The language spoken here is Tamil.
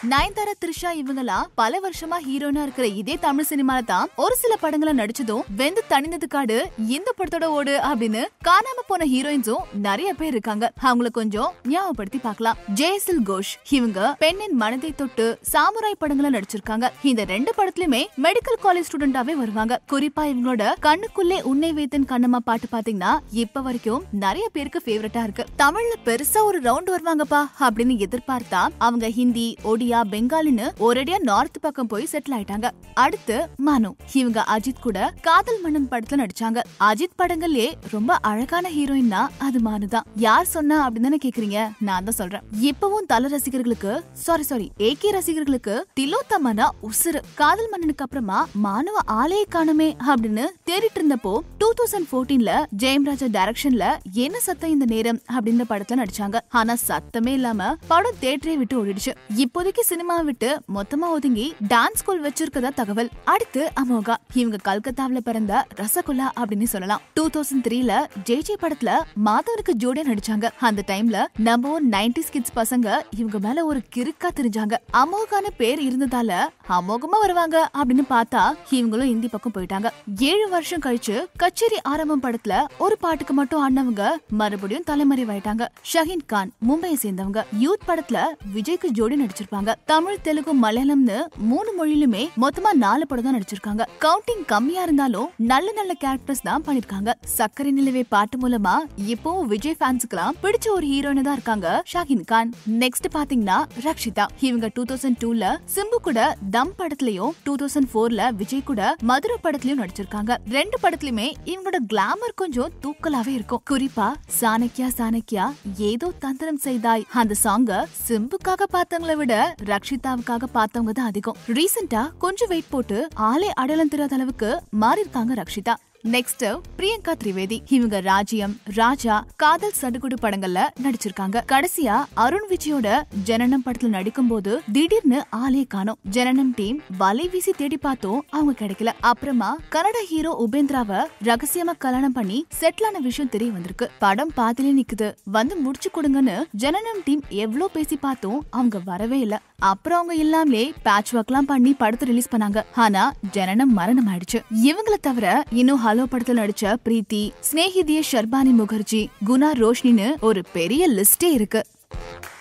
நயன்தாரா த்ரிஷா இவங்கலாம் பல வருஷமா ஹீரோயினா இருக்கிற இதே தமிழ் சினிமால தான் ஒரு சில படங்களை நடிச்சதும் வெந்து தணிந்தது காடு இந்த படத்தோட ஓடு அப்படின்னு காணாம போன ஹீரோயின்ஸும் நிறைய பேர் இருக்காங்க அவங்கள கொஞ்சம் ஞாபகப்படுத்தி பார்க்கலாம் ஜெயசில் கோஷ் இவங்க பெண்ணின் மனதை தொட்டு சாமுராய் படங்களை நடிச்சிருக்காங்க இந்த ரெண்டு படத்துலயுமே மெடிக்கல் காலேஜ் ஸ்டூடெண்டாவே வருவாங்க குறிப்பா இவங்களோட கண்ணுக்குள்ளே உன்னை வைத்தன் கண்ணம்மா பாட்டு பாத்தீங்கன்னா இப்ப வரைக்கும் நிறைய பேருக்கு ஃபேவரட்டா இருக்கு தமிழ்ல பெருசா ஒரு ரவுண்ட் வருவாங்கப்பா அப்படின்னு எதிர்பார்த்தா அவங்க ஹிந்தி ஒடியா பெங்காலின்னு ஒரேடியா நார்த் பக்கம் போய் செட்டில் ஆயிட்டாங்க அடுத்து மனு இவங்க அஜித் கூட காதல் மன்னன் படத்துல நடிச்சாங்க அஜித் படங்கள்லயே ரொம்ப அழகான ஹீரோயின்னா அது மனு தான் யார் சொன்னா அப்படின்னு தானே கேக்குறீங்க நான் தான் சொல்றேன் இப்பவும் தல ரசிகர்களுக்கு சாரி சாரி ஏகே ரசிகர்களுக்கு திலோத்தமனா உசுறு காதல் மன்னனுக்கு அப்புறமா மானவ ஆளே காணுமே அப்படின்னு தேடிட்டு இருந்தப்போ டூ தௌசண்ட் போர்டீன்ல ஜெயம் ராஜா டைரக்ஷன்ல என்ன சத்தம் இந்த நேரம் அப்படின்ற படத்துல நடிச்சாங்க ஆனா சத்தமே இல்லாம படம் தேட்டரே விட்டு ஓடிடுச்சு இப்போதைக்கு சினிமா விட்டு மொத்தமா ஒதுங்கி டான்ஸ் ஸ்கூல் வச்சிருக்கதா தகவல் அடுத்து அமோகா இவங்க கல்கத்தாவுல பிறந்த ரசகுல்லா அப்படின்னு சொல்லலாம் டூ தௌசண்ட் த்ரீல ஜெய்ஜே படத்துல மாதவனுக்கு ஜோடியா நடிச்சாங்க அந்த டைம்ல நம்ம ஒரு நைன்டி கிட்ஸ் பசங்க இவங்க மேல ஒரு கிறுக்கா தெரிஞ்சாங்க அமோகான பேர் இருந்ததால அமோகமா வருவாங்க அப்படின்னு பார்த்தா இவங்களும் இந்தி பக்கம் போயிட்டாங்க ஏழு வருஷம் கழிச்சு கச்சேரி ஆரம்பம் படத்துல ஒரு பாட்டுக்கு மட்டும் ஆடினவங்க மறுபடியும் தலைமறைவாயிட்டாங்க ஷஹீன் கான் மும்பையை சேர்ந்தவங்க யூத் படத்துல விஜய்க்கு ஜோடி நடிச்சிருப்பாங்க தமிழ் தெலுங்கு மலையாளம்னு மூணு மொழியிலுமே மொத்தமா நாலு படம் தான் நடிச்சிருக்காங்க கவுண்டிங் கம்மியா இருந்தாலும் நல்ல நல்ல கேரக்டர்ஸ் தான் பண்ணிருக்காங்க சக்கரை நிலவே பாட்டு மூலமா இப்போ விஜய் ஃபேன்ஸுக்கெல்லாம் பிடிச்ச ஒரு ஹீரோயின் தான் இருக்காங்க ஷாகின் கான் நெக்ஸ்ட் பாத்தீங்கன்னா ரக்ஷிதா இவங்க டூ தௌசண்ட் டூல சிம்பு கூட தம் படத்துலயும் டூ தௌசண்ட் போர்ல விஜய் கூட மதுரை படத்துலயும் நடிச்சிருக்காங்க ரெண்டு படத்துலயுமே இவங்களோட கிளாமர் கொஞ்சம் தூக்கலாவே இருக்கும் குறிப்பா சாணக்கியா சாணக்கியா ஏதோ தந்திரம் செய்தாய் அந்த சாங்க சிம்புக்காக பார்த்தவங்களை விட ரக்ஷிதாவுக்காக பார்த்தவங்க தான் அதிகம் ரீசெண்டா கொஞ்சம் வெயிட் போட்டு ஆளே அடையாளம் தெரியாத அளவுக்கு மாறி இருக்காங்க ரக்ஷிதா நெக்ஸ்ட் பிரியங்கா திரிவேதி இவங்க ராஜ்யம் ராஜா காதல் சடுகுடு படங்கள்ல நடிச்சிருக்காங்க கடைசியா அருண் விஜயோட ஜனனம் படத்துல நடிக்கும் போது திடீர்னு ஆளே காணோம் ஜனனம் டீம் வலை வீசி தேடி பார்த்தோம் அவங்க கிடைக்கல அப்புறமா கன்னட ஹீரோ உபேந்திராவ ரகசியமா கல்யாணம் பண்ணி செட்டில் ஆன விஷயம் தெரிய வந்திருக்கு படம் பாதிலே நிக்குது வந்து முடிச்சு கொடுங்கன்னு ஜனனம் டீம் எவ்ளோ பேசி பார்த்தோம் அவங்க வரவே இல்ல அப்புறம் அவங்க இல்லாமலே பேட்ச் ஒர்க்லாம் பண்ணி படத்தை ரிலீஸ் பண்ணாங்க ஆனா ஜனனம் மரணம் ஆயிடுச்சு இவங்கள தவிர இன்னும் ஹலோ படத்துல நடிச்ச பிரீத்தி ஸ்னேகிதிய ஷர்பானி முகர்ஜி குணா ரோஷினின்னு ஒரு பெரிய லிஸ்டே இருக்கு